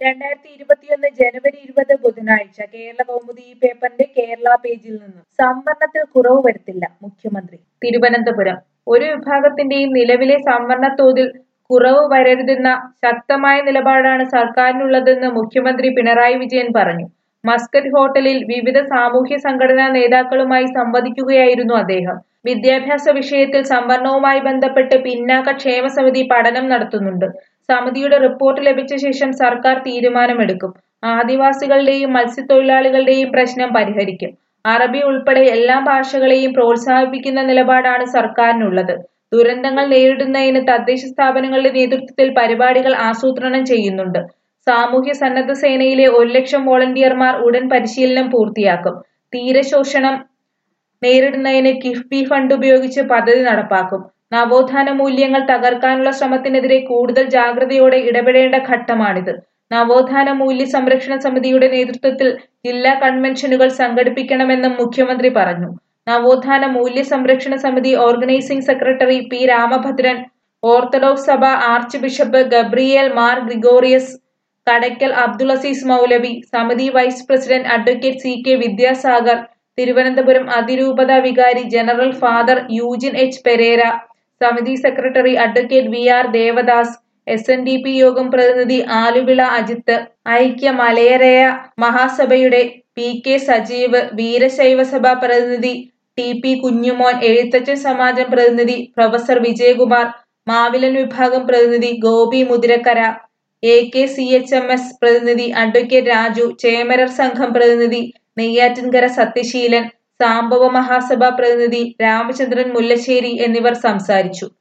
രണ്ടായിരത്തി ഇരുപത്തിയൊന്ന് ജനുവരി ഇരുപത് ബുധനാഴ്ച കേരള കൗമുദി ഈ പേപ്പറിന്റെ കേരള പേജിൽ നിന്ന് സംവരണത്തിൽ കുറവ് വരുത്തില്ല മുഖ്യമന്ത്രി തിരുവനന്തപുരം ഒരു വിഭാഗത്തിന്റെയും നിലവിലെ സംവരണ തോതിൽ കുറവ് വരരുതെന്ന ശക്തമായ നിലപാടാണ് സർക്കാരിനുള്ളതെന്ന് മുഖ്യമന്ത്രി പിണറായി വിജയൻ പറഞ്ഞു മസ്കറ്റ് ഹോട്ടലിൽ വിവിധ സാമൂഹ്യ സംഘടനാ നേതാക്കളുമായി സംവദിക്കുകയായിരുന്നു അദ്ദേഹം വിദ്യാഭ്യാസ വിഷയത്തിൽ സംവരണവുമായി ബന്ധപ്പെട്ട് പിന്നാക്ക ക്ഷേമ സമിതി പഠനം നടത്തുന്നുണ്ട് സമിതിയുടെ റിപ്പോർട്ട് ലഭിച്ച ശേഷം സർക്കാർ തീരുമാനമെടുക്കും ആദിവാസികളുടെയും മത്സ്യത്തൊഴിലാളികളുടെയും പ്രശ്നം പരിഹരിക്കും അറബി ഉൾപ്പെടെ എല്ലാ ഭാഷകളെയും പ്രോത്സാഹിപ്പിക്കുന്ന നിലപാടാണ് സർക്കാരിനുള്ളത് ദുരന്തങ്ങൾ നേരിടുന്നതിന് തദ്ദേശ സ്ഥാപനങ്ങളുടെ നേതൃത്വത്തിൽ പരിപാടികൾ ആസൂത്രണം ചെയ്യുന്നുണ്ട് സാമൂഹ്യ സന്നദ്ധ സേനയിലെ ഒരു ലക്ഷം വോളണ്ടിയർമാർ ഉടൻ പരിശീലനം പൂർത്തിയാക്കും തീരശോഷണം നേരിടുന്നതിന് കിഫ്ബി ഫണ്ട് ഉപയോഗിച്ച് പദ്ധതി നടപ്പാക്കും നവോത്ഥാന മൂല്യങ്ങൾ തകർക്കാനുള്ള ശ്രമത്തിനെതിരെ കൂടുതൽ ജാഗ്രതയോടെ ഇടപെടേണ്ട ഘട്ടമാണിത് നവോത്ഥാന മൂല്യ സംരക്ഷണ സമിതിയുടെ നേതൃത്വത്തിൽ ജില്ലാ കൺവെൻഷനുകൾ സംഘടിപ്പിക്കണമെന്നും മുഖ്യമന്ത്രി പറഞ്ഞു നവോത്ഥാന മൂല്യ സംരക്ഷണ സമിതി organizing secretary P Ramabhadran Orthodox സഭ ആർച്ച് ബിഷപ്പ് ഗബ്രിയേൽ മാർ ഗ്രിഗോറിയസ് കടയ്ക്കൽ അബ്ദുൾ അസീസ് മൗലവി സമിതി vice president advocate C K Vidyasagar Thiruvananthapuram അതിരൂപത വികാരി general father Eugene H Pereira സമിതി secretary advocate V R Devadas S N D P യോഗം പ്രതിനിധി ആലുവിള അജിത്ത് ഐക്യ മലയരയ മഹാസഭയുടെ പി കെ സജീവ് വീരശൈവ സഭ പ്രതിനിധി ടി പി കുഞ്ഞുമോൻ എഴുത്തച്ഛൻ സമാജം പ്രതിനിധി പ്രൊഫസർ വിജയകുമാർ മാവിലൻ വിഭാഗം പ്രതിനിധി Gopi മുതിരക്കര A K C H M S പ്രതിനിധി അഡ്വക്കേറ്റ് രാജു ചേമരർ സംഘം പ്രതിനിധി നെയ്യാറ്റിൻകര സത്യശീലൻ സാംബവ മഹാസഭ പ്രതിനിധി രാമചന്ദ്രൻ മുല്ലശ്ശേരി എന്നിവർ സംസാരിച്ചു